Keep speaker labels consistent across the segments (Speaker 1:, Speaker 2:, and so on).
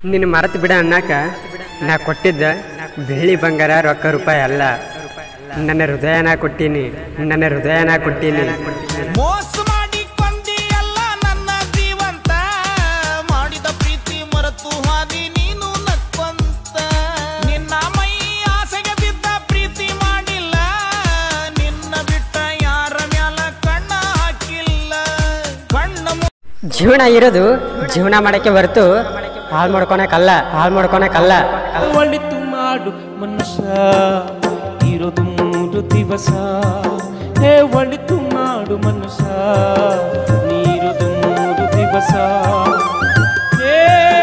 Speaker 1: ನಿನ್ನ ಮರೆತು ಬಿಡ ಅನ್ನಕ ನಾ ಕೊಟ್ಟಿದ್ದ ಬೆಳ್ಳಿ ಬಂಗಾರ ರೊಕ್ಕ ರೂಪಾಯಿ ಅಲ್ಲ ನನ್ನ ಹೃದಯನ ಕೊಟ್ಟೀನಿ ನನ್ನ ಹೃದಯನ ಕೊಟ್ಟೀನಿ
Speaker 2: ಮೋಸ ಮಾಡಿ ಕೊಂದಿಯಲ್ಲ ನನ್ನ ಜೀವಂತ ಮಾಡಿದ ಪ್ರೀತಿ ಮರೆತು ಹಾದಿ ನೀನು ನಕ್ಕೊಂತ ನಿನ್ನ ಮೈ ಆಸೆಗೆ ಬಿದ್ದ ಪ್ರೀತಿ ಮಾಡಿಲ್ಲ ನಿನ್ನ ಬಿಟ್ಟ ಯಾರ ಮ್ಯಾಲ ಕಣ್ಣ ಹಾಕಿಲ್ಲ ಕಣ್ಣ ಮು-
Speaker 1: ಜೀವನ ಇರೋದು ಜೀವನ ಮಾಡಕ್ಕೆ ಹೊರತು ಹಾಳು ಮಾಡ್ಕೊಳಕಲ್ಲ ಹಾಳು ಮಾಡ್ಕೊಳಕಲ್ಲ
Speaker 3: ಒಳಿತು ಮಾಡು ಮನುಷ್ಯ ಇರೋದು ಮೂರು ದಿವಸ ಹೇ ಒಳಿತು ಮಾಡು ಮನುಷ್ಯ ನೀರೋದು ಮೂರು ದಿವಸ ಹೇ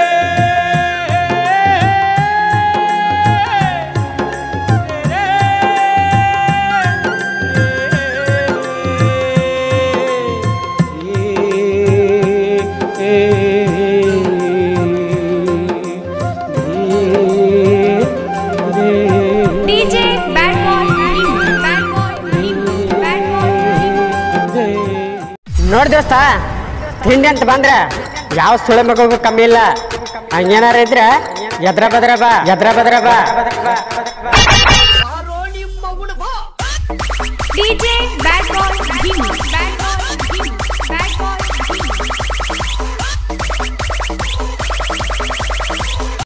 Speaker 4: DJ Bad Boy Remix. Bad Boy Remix. Bad Boy Remix.
Speaker 1: ನೋಡ್ ದೋಸ್ತ ತಿಂಡಿ ಅಂತ ಬಂದ್ರ ಯಾವ ಸುಳೆ ಮಗು ಕಮ್ಮಿ ಇಲ್ಲ ಹಂಗೇನಾರ ಇದ್ರ ಎದ್ರ ಬದ್ರ ಬಾ ಎದ್ರ ಬದ್ರ ಬಾ
Speaker 4: DJ Bad Boy Remix. Bad Boy Remix. Bad Boy